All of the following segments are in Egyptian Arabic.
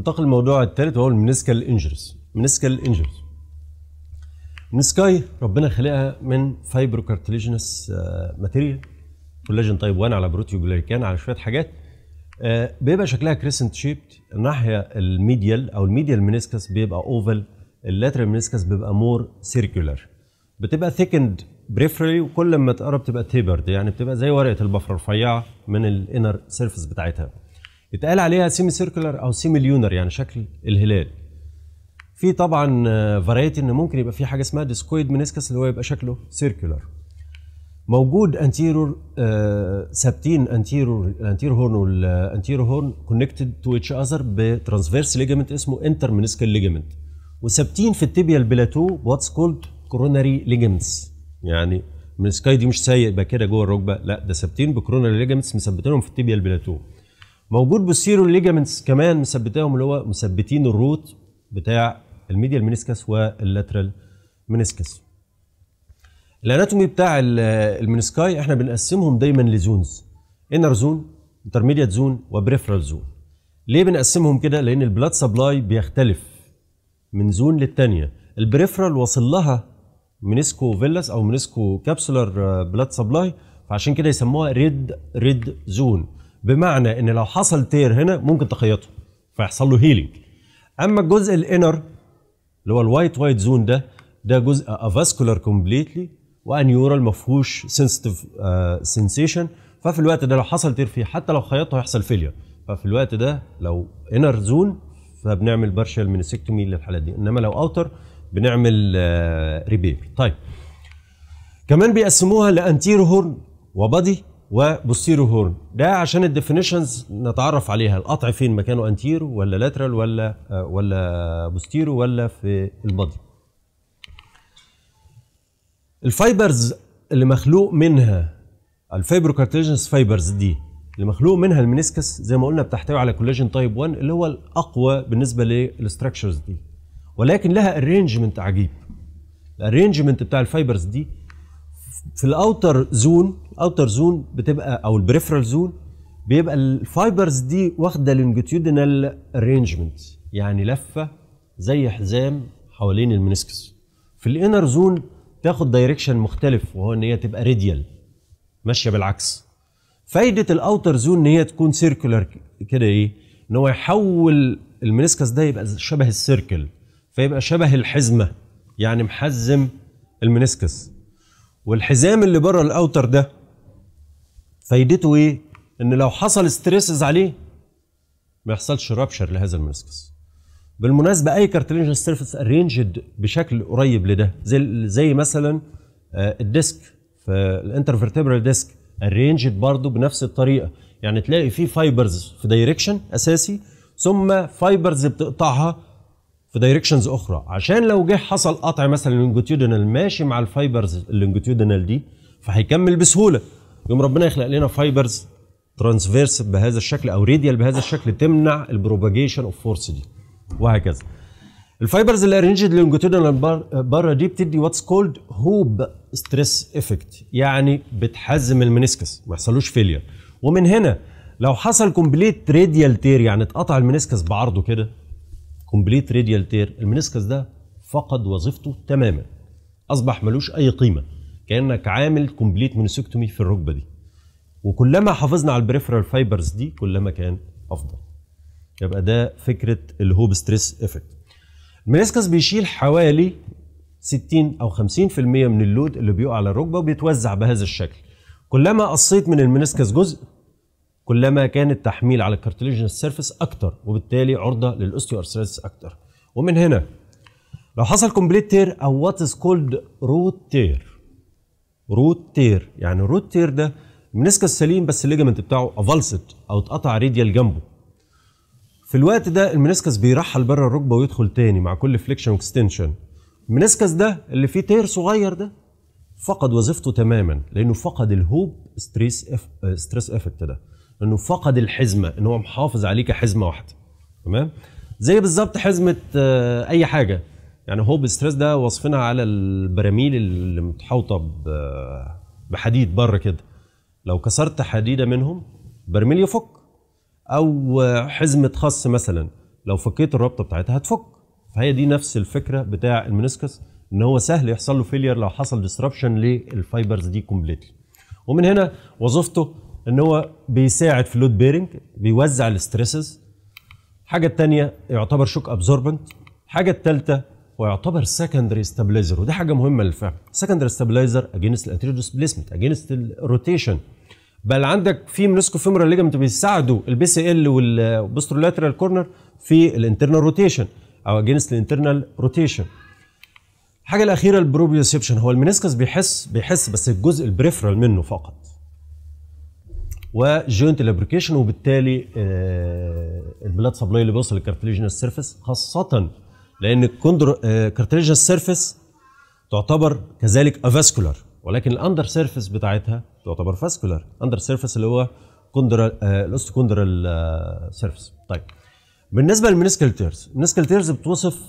ننتقل للموضوع الثالث وهو المنسكال انجرز منسكال انجرز المنسكاي ربنا خلقها من فايبرو كارتليجنس ماتيريال كولاجين تايب 1 على بروتيوجليكان على شويه حاجات آه، بيبقى شكلها كريسنت شيبت الناحيه الميديال او الميديال منسكس بيبقى اوفال اللاترال منسكس بيبقى مور سيركولار بتبقى ثيكند بريفرالي وكل ما تقرب تبقى تيبرد يعني بتبقى زي ورقه البفر رفيعه من الانر سيرفيس بتاعتها يتقال عليها سيمي سيركولار او سيمي ليونر يعني شكل الهلال في طبعا فرايتي ان ممكن يبقى في حاجه اسمها ديسكويد منسكس اللي هو يبقى شكله سيركولار موجود انتيرور ثابتين انتيرور الانتيرور هورن والانتيرور هورن كونكتد تو اتش اذر بترانسفيرس ليجامنت اسمه انتر منسكال ليجامنت وثابتين في التيبيال بلاتو واتس كولد كوروناري ليجامنتس يعني المنسكاي دي مش سايق يبقى كده جوه الركبه لا ده ثابتين بكوروناري ليجامنتس مثبتينهم في التيبيال بلاتو موجود بالسيرو ليجامنتس كمان مثبتاهم اللي هو مثبتين الروت بتاع الميديال منسكس واللاترال منسكس الاناتومي بتاع ال- المنسكاي احنا بنقسمهم دايما لزونز انر زون انترميديت زون وبريفرال زون ليه بنقسمهم كده لان البلاد سبلاي بيختلف من زون للتانية البريفرال وصل لها منسكو فيلاس او منسكو كابسولار بلاد سبلاي فعشان كده يسموها ريد ريد زون بمعنى ان لو حصل تير هنا ممكن تخيطه فيحصل له هيلينج اما الجزء الانر اللي هو الوايت وايت زون ده ده جزء افاسكولار كومبليتلي وانيورال ما فيهوش سنسيتيف سنسيشن ففي الوقت ده لو حصل تير فيه حتى لو خيطه هيحصل فيلير ففي الوقت ده لو انر زون فبنعمل بارشال مينيسكتومي للحالات دي انما لو اوتر بنعمل ريبير طيب كمان بيقسموها لانتيرو هورن وبادي وبوستيرو هورن ده عشان الديفينيشنز نتعرف عليها القطع فين مكانه انتيرو ولا لاترال ولا آه، ولا بوستيرو ولا في البادي الفايبرز اللي مخلوق منها الفايبروكارتيجنس فايبرز دي اللي مخلوق منها المنسكس زي ما قلنا بتحتوي على كولاجين تايب 1 اللي هو الاقوى بالنسبه للستراكشرز دي ولكن لها ارينجمنت عجيب الارينجمنت بتاع الفايبرز دي في الاوتر زون الاوتر زون بتبقى او البريفرال زون بيبقى الفايبرز دي واخده لونجيتيودنال ارينجمنت يعني لفه زي حزام حوالين المنسكس في الانر زون تاخد دايركشن مختلف وهو ان هي تبقى راديال ماشيه بالعكس فايده الاوتر زون ان هي تكون سيركولار كده ايه ان هو يحول المنسكس ده يبقى شبه السيركل فيبقى شبه الحزمه يعني محزم المنسكس والحزام اللي بره الاوتر ده فايدته ايه ان لو حصل ستريسز عليه ما يحصلش رابشر لهذا المنسكس بالمناسبه اي كارتلينج سيرفيس ارينجد بشكل قريب لده زي زي مثلا آه، الديسك في الانترفيرتبرال ديسك ارينجد برضه بنفس الطريقه يعني تلاقي في فايبرز في دايركشن اساسي ثم فايبرز بتقطعها في دايركشنز اخرى عشان لو جه حصل قطع مثلا لونجيتيودنال ماشي مع الفايبرز اللونجيتيودنال دي فهيكمل بسهوله يوم ربنا يخلق لنا فايبرز ترانسفيرس بهذا الشكل او راديال بهذا الشكل تمنع البروباجيشن اوف فورس دي وهكذا الفايبرز اللي ارينجد لونجيتودنال بره دي بتدي واتس كولد هوب ستريس افكت يعني بتحزم المنسكس ما يحصلوش فيلير ومن هنا لو حصل كومبليت راديال تير يعني اتقطع المنسكس بعرضه كده كومبليت راديال تير المنسكس ده فقد وظيفته تماما اصبح ملوش اي قيمه كانك عامل كومبليت منسكتومي في الركبه دي وكلما حافظنا على البريفرال فايبرز دي كلما كان افضل يبقى ده فكره الهوب ستريس افكت المنسكس بيشيل حوالي 60 او 50% من اللود اللي بيقع على الركبه وبيتوزع بهذا الشكل كلما قصيت من المنسكس جزء كلما كان التحميل على الكارتليجنس سيرفيس اكتر وبالتالي عرضه للاوستيو ارثرايتس اكتر ومن هنا لو حصل كومبليت تير او وات از كولد روت تير روت تير يعني الروت تير ده المنسكس سليم بس الليجمنت بتاعه افالست او اتقطع راديال جنبه في الوقت ده المنسكس بيرحل بره الركبه ويدخل تاني مع كل فليكشن واكستنشن المنسكس ده اللي فيه تير صغير ده فقد وظيفته تماما لانه فقد الهوب ستريس اف ستريس افكت ده لانه فقد الحزمه ان هو محافظ عليه كحزمه واحده تمام زي بالظبط حزمه آه، اي حاجه يعني هوب ستريس ده وصفنا على البراميل اللي متحوطه ب- بحديد بره كده لو كسرت حديده منهم برميل يفك او حزمه خص مثلا لو فكيت الرابطه بتاعتها هتفك فهي دي نفس الفكره بتاع المنسكس ان هو سهل يحصل له فيلير لو حصل ديسربشن للفايبرز دي كومبليتلي ومن هنا وظيفته ان هو بيساعد في اللود بيرنج بيوزع الاستريسز الحاجه الثانيه يعتبر شوك ابزوربنت الحاجه الثالثه هو يعتبر سكندري ستابلايزر ودي حاجه مهمه للفهم سكندري ستابلايزر اجينست الانتيريور ديسبيسمنت اجينست الروتيشن بل عندك في منسكو فيمورال ليجمنت بيساعدوا البي سي ال والبوسترولاترال كورنر في الانترنال روتيشن او اجينست الانترنال روتيشن الحاجه الاخيره البروبيوسيبشن هو المنسكس بيحس بيحس بس الجزء البريفرال منه فقط وجوينت الابريكيشن وبالتالي آه، البلاد سبلاي اللي بيوصل للكارتليجنال سيرفيس خاصه لان الكوندر كارتليجنال سيرفيس تعتبر كذلك افاسكولار ولكن الاندر سيرفيس بتاعتها تعتبر فاسكولار اندر سيرفيس اللي هو كوندرال الاوستوكوندرال سيرفيس طيب بالنسبه للمنسكال تيرز المنسكال تيرز بتوصف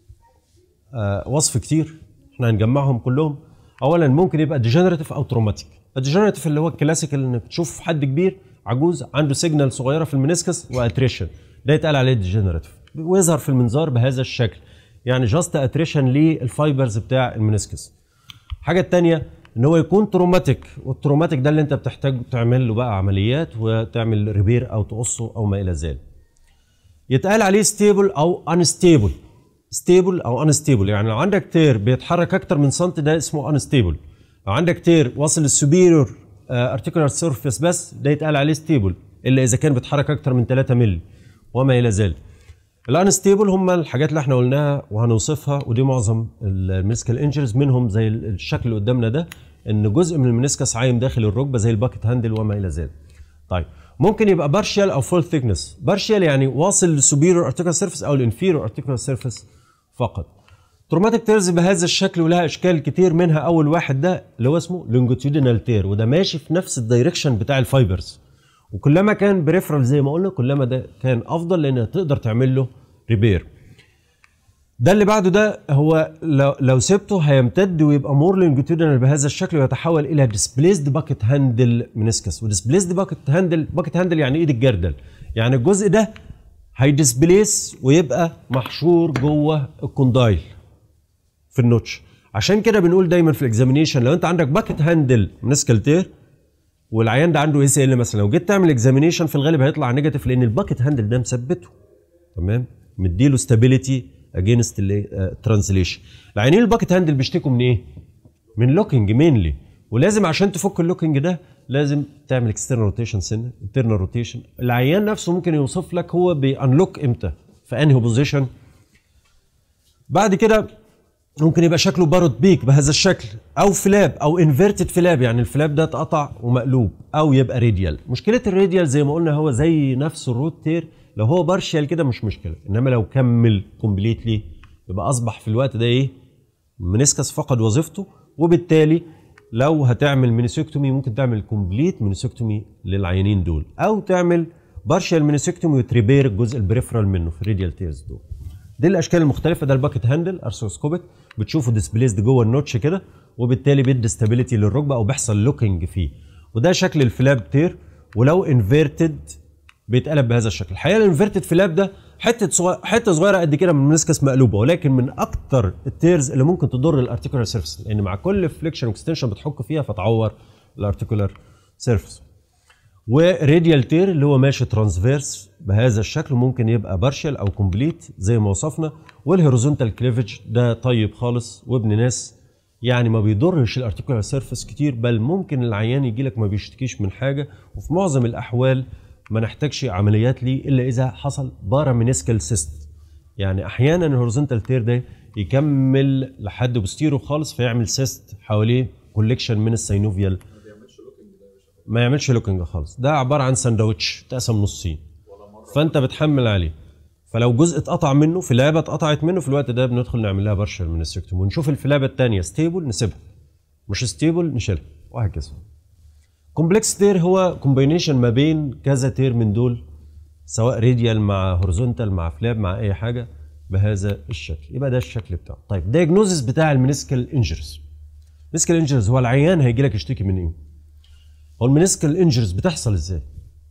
آه، وصف كتير احنا هنجمعهم كلهم اولا ممكن يبقى ديجنراتيف او تروماتيك الديجنراتيف اللي هو الكلاسيك اللي انك تشوف حد كبير عجوز عنده سيجنال صغيره في المنسكس واتريشن ده يتقال عليه ديجنراتيف ويظهر في المنظار بهذا الشكل يعني جاست اتريشن للفايبرز بتاع المنسكس الحاجه الثانيه ان هو يكون تروماتيك والتروماتيك ده اللي انت بتحتاج تعمل له بقى عمليات وتعمل ريبير او تقصه او ما الى ذلك يتقال عليه ستيبل او انستيبل ستيبل او انستيبل يعني لو عندك تير بيتحرك اكتر من سنتي ده اسمه انستيبل لو عندك تير واصل للسوبيريور ارتيكولار سيرفيس بس ده يتقال عليه ستيبل الا اذا كان بيتحرك اكتر من 3 مللي وما الى ذلك الانستيبل هم الحاجات اللي احنا قلناها وهنوصفها ودي معظم الميسكال انجرز منهم زي الشكل اللي قدامنا ده ان جزء من المنسكس عايم داخل الركبه زي الباكت هاندل وما الى ذلك طيب ممكن يبقى بارشال او فول ثيكنس بارشال يعني واصل للسوبيريور ارتيكولار سيرفيس او الانفيريور ارتيكولار سيرفيس فقط تروماتيك تيرز بهذا الشكل ولها اشكال كتير منها اول واحد ده اللي هو اسمه لونجيتيودينال تير وده ماشي في نفس الدايركشن بتاع الفايبرز وكلما كان بريفرال زي ما قلنا كلما ده كان افضل لان تقدر تعمل له ريبير ده اللي بعده ده هو لو, لو سبته هيمتد ويبقى مور لونجيتيودينال بهذا الشكل ويتحول الى ديسبليسد باكت هاندل منسكس وديسبليسد باكت هاندل باكت هاندل يعني ايد الجردل يعني الجزء ده هيديسبليس ويبقى محشور جوه الكوندايل في النوتش عشان كده بنقول دايما في الاكزامينيشن لو انت عندك باكت هاندل منسكال تير والعيان ده عنده اي سي ال مثلا لو جيت تعمل اكزامينيشن في الغالب هيطلع نيجاتيف لان الباكت هاندل ده مثبته تمام مديله ستابيليتي اجينست الترانسليشن العيانين الباكت هاندل بيشتكوا من ايه؟ من لوكينج مينلي ولازم عشان تفك اللوكينج ده لازم تعمل اكسترنال روتيشن سنه انترنال روتيشن العيان نفسه ممكن يوصف لك هو بيانلوك امتى في انهي بوزيشن بعد كده ممكن يبقى شكله بارود بيك بهذا الشكل او فلاب او انفيرتد فلاب يعني الفلاب ده اتقطع ومقلوب او يبقى راديال مشكله الراديال زي ما قلنا هو زي نفس الروت تير لو هو بارشال كده مش مشكله انما لو كمل كومبليتلي يبقى اصبح في الوقت ده ايه منسكس فقد وظيفته وبالتالي لو هتعمل مينيسكتومي ممكن تعمل كومبليت مينيسكتومي للعيانين دول او تعمل بارشال مينيسكتومي وتريبير الجزء البريفرال منه في الراديال تيرز دول دي الاشكال المختلفه ده الباكت هاندل ارثروسكوبيك بتشوفه ديسبليسد جوه النوتش كده وبالتالي بيدي ستابيليتي للركبه او بيحصل لوكينج فيه وده شكل الفلاب تير ولو انفيرتد بيتقلب بهذا الشكل الحقيقه الانفيرتد فلاب ده حته صغيره حته صغيره قد كده من المنسكس مقلوبه ولكن من اكتر التيرز اللي ممكن تضر الارتيكولار سيرفيس لان مع كل فليكشن واكستنشن بتحك فيها فتعور الارتيكولار سيرفيس وراديال تير اللي هو ماشي ترانسفيرس بهذا الشكل ممكن يبقى بارشل او كومبليت زي ما وصفنا والهوريزونتال كليفج ده طيب خالص وابن ناس يعني ما بيضرش الارتيكولار سيرفيس كتير بل ممكن العيان يجي لك ما بيشتكيش من حاجه وفي معظم الاحوال ما نحتاجش عمليات ليه الا اذا حصل بارامينيسكال سيست يعني احيانا الهوريزونتال تير ده يكمل لحد بوستيرو خالص فيعمل سيست حواليه كوليكشن من السينوفيال ما يعملش لوكينج خالص ده عباره عن ساندوتش اتقسم نصين فانت بتحمل عليه فلو جزء اتقطع منه فلابه اتقطعت منه في الوقت ده بندخل نعمل لها برشل من السيكتوم ونشوف الفلابه الثانيه ستيبل نسيبها مش ستيبل نشيلها وهكذا كومبلكس تير هو كومبينيشن ما بين كذا تير من دول سواء راديال مع هورزونتال مع فلاب مع اي حاجه بهذا الشكل يبقى ده الشكل بتاعه طيب دايجنوزس بتاع المنسكال انجرز المنسكال انجرز هو العيان هيجي لك يشتكي من ايه هو المنسكال انجرز بتحصل ازاي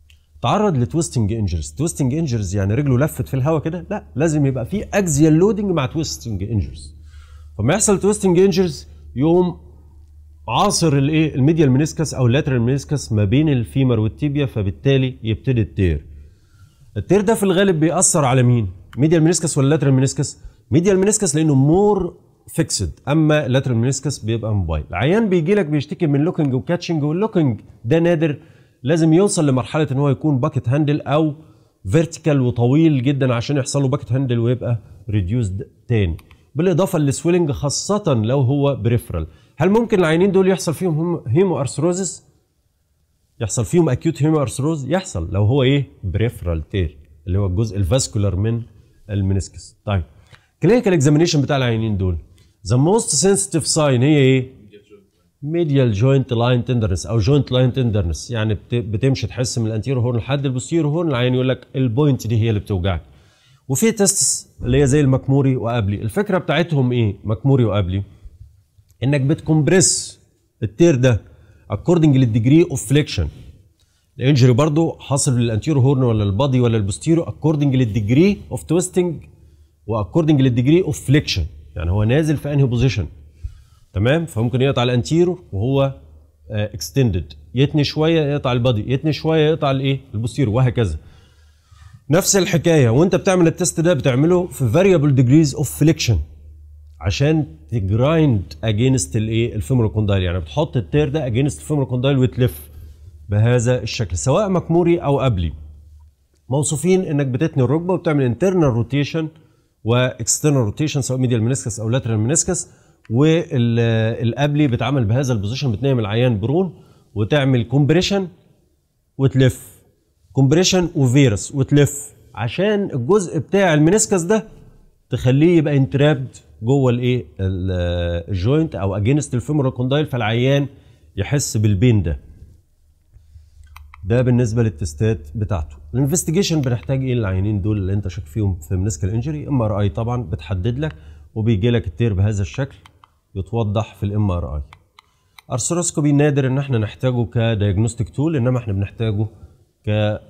تعرض لتويستنج انجرز تويستنج انجرز يعني رجله لفت في الهواء كده لا لازم يبقى في اكزيال لودنج مع تويستنج انجرز فما يحصل تويستنج انجرز يقوم عاصر الايه الميديال منسكس او اللاترال منسكس ما بين الفيمر والتيبيا فبالتالي يبتدي التير التير ده في الغالب بيأثر على مين ميديال منسكس ولا لاترال منسكس ميديال منسكس لانه مور فيكسد اما اللاترال منسكس بيبقى موبايل العيان بيجي لك بيشتكي من لوكينج وكاتشنج واللوكينج ده نادر لازم يوصل لمرحله ان هو يكون باكت هاندل او فيرتيكال وطويل جدا عشان يحصل له باكت هاندل ويبقى ريديوسد تاني بالاضافه للسويلنج خاصه لو هو بريفرال هل ممكن العينين دول يحصل فيهم هيمو ارثروزس يحصل فيهم اكيوت هيمو ارثروز يحصل لو هو ايه بريفرال تير اللي هو الجزء الفاسكولار من المنسكس طيب كلينيكال اكزامينيشن بتاع العينين دول ذا موست سنسيتيف ساين هي ايه ميديال جوينت لاين تندرنس او جوينت لاين تندرنس يعني بتمشي تحس من الانتيرو هورن لحد البوستيرو هورن العين يقول لك البوينت دي هي اللي بتوجعك وفي تيستس اللي هي زي المكموري وقبلي الفكره بتاعتهم ايه مكموري وقبلي انك بتكمبريس التير ده اكوردنج للديجري اوف فليكشن الانجري برضو حاصل للانتيرو هورن ولا البادي ولا البوستيرو اكوردنج للديجري اوف تويستنج واكوردنج للديجري اوف فليكشن يعني هو نازل في انهي بوزيشن تمام فممكن يقطع الانتيرو وهو اكستندد يتني شويه يقطع البادي يتني شويه يقطع الايه البوستيرو وهكذا نفس الحكايه وانت بتعمل التست ده بتعمله في فاريبل ديجريز اوف فليكشن عشان تجرايند اجينست الايه الفيمورال كوندايل يعني بتحط التير ده اجينست الفيمورال كوندايل وتلف بهذا الشكل سواء مكموري او قبلي موصوفين انك بتتني الركبه وبتعمل انترنال روتيشن واكسترنال روتيشن سواء ميديال منسكس او لاترال منسكس والقبلي بيتعمل بهذا البوزيشن بتنام العيان برون وتعمل كومبريشن وتلف كومبريشن وفيروس وتلف عشان الجزء بتاع المنسكس ده تخليه يبقى انترابد جوه الايه الجوينت او اجينست الفيمورال كوندايل فالعيان يحس بالبين ده ده بالنسبه للتستات بتاعته الانفستيجيشن بنحتاج ايه للعيانين دول اللي انت شاك فيهم في منسكال انجري ام ار اي طبعا بتحدد لك وبيجي لك التير بهذا الشكل يتوضح في الام ار اي ارثروسكوبي نادر ان احنا نحتاجه كدايجنوستيك تول انما احنا بنحتاجه ك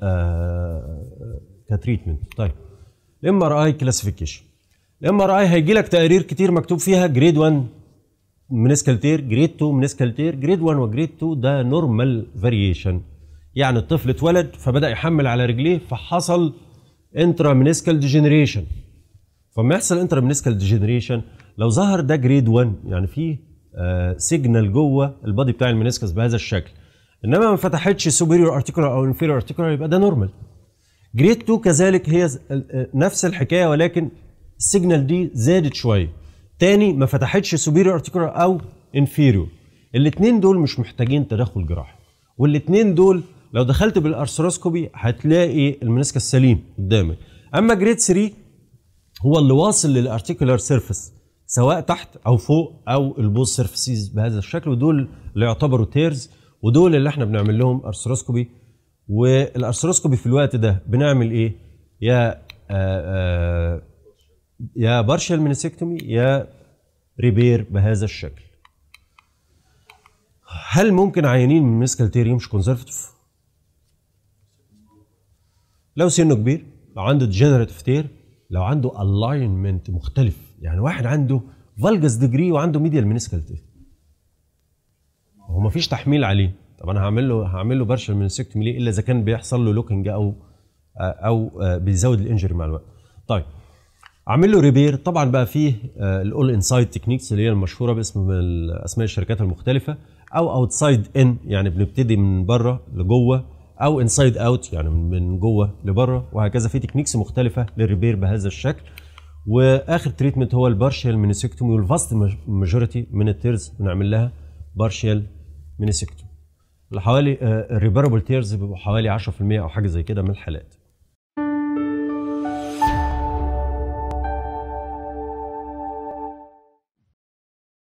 كتريتمنت طيب الام ار اي كلاسيفيكيشن الام ار اي هيجي لك تقارير كتير مكتوب فيها جريد 1 منسكال تير جريد 2 منسكال تير جريد 1 وجريد 2 ده نورمال فاريشن يعني الطفل اتولد فبدا يحمل على رجليه فحصل انترا منسكال ديجنريشن فما يحصل انترا منسكال ديجنريشن لو ظهر ده جريد 1 يعني في آه سيجنال جوه البادي بتاع المنسكس بهذا الشكل انما ما فتحتش سوبيريور ارتيكولار او انفيريور ارتيكولار يبقى ده نورمال جريد 2 كذلك هي نفس الحكايه ولكن السيجنال دي زادت شويه تاني ما فتحتش سوبيريور ارتيكولار او انفيريور الاثنين دول مش محتاجين تدخل جراحي والاثنين دول لو دخلت بالارثروسكوبي هتلاقي المنسكس سليم قدامك اما جريد 3 هو اللي واصل للارتيكولار سيرفيس سواء تحت او فوق او البوز سيرفيسز بهذا الشكل ودول اللي يعتبروا تيرز ودول اللي احنا بنعمل لهم ارثروسكوبي والارثروسكوبي في الوقت ده بنعمل ايه يا آآ آآ يا بارشال منسكتومي يا ريبير بهذا الشكل هل ممكن عيانين من مسكال تير يمشوا كونزرفتيف لو سنه كبير لو عنده ديجنريتيف تير لو عنده الاينمنت مختلف يعني واحد عنده فالجس ديجري وعنده ميديال منسكال تير هو ما فيش تحميل عليه طب انا هعمل له هعمل له بارشال منسكتومي ليه الا اذا كان بيحصل له لوكينج او او بيزود الانجري مع الوقت طيب اعمل له ريبير طبعا بقى فيه الاول انسايد تكنيكس اللي هي المشهوره باسم اسماء الشركات المختلفه او اوتسايد ان يعني بنبتدي من بره لجوه او انسايد اوت يعني من جوه لبره وهكذا في تكنيكس مختلفه للريبير بهذا الشكل واخر تريتمنت هو البارشال مينيسكتومي والفاست ماجوريتي من التيرز بنعمل لها بارشال مينيسكتومي حوالي الريباربل تيرز بيبقوا حوالي 10% او حاجه زي كده من الحالات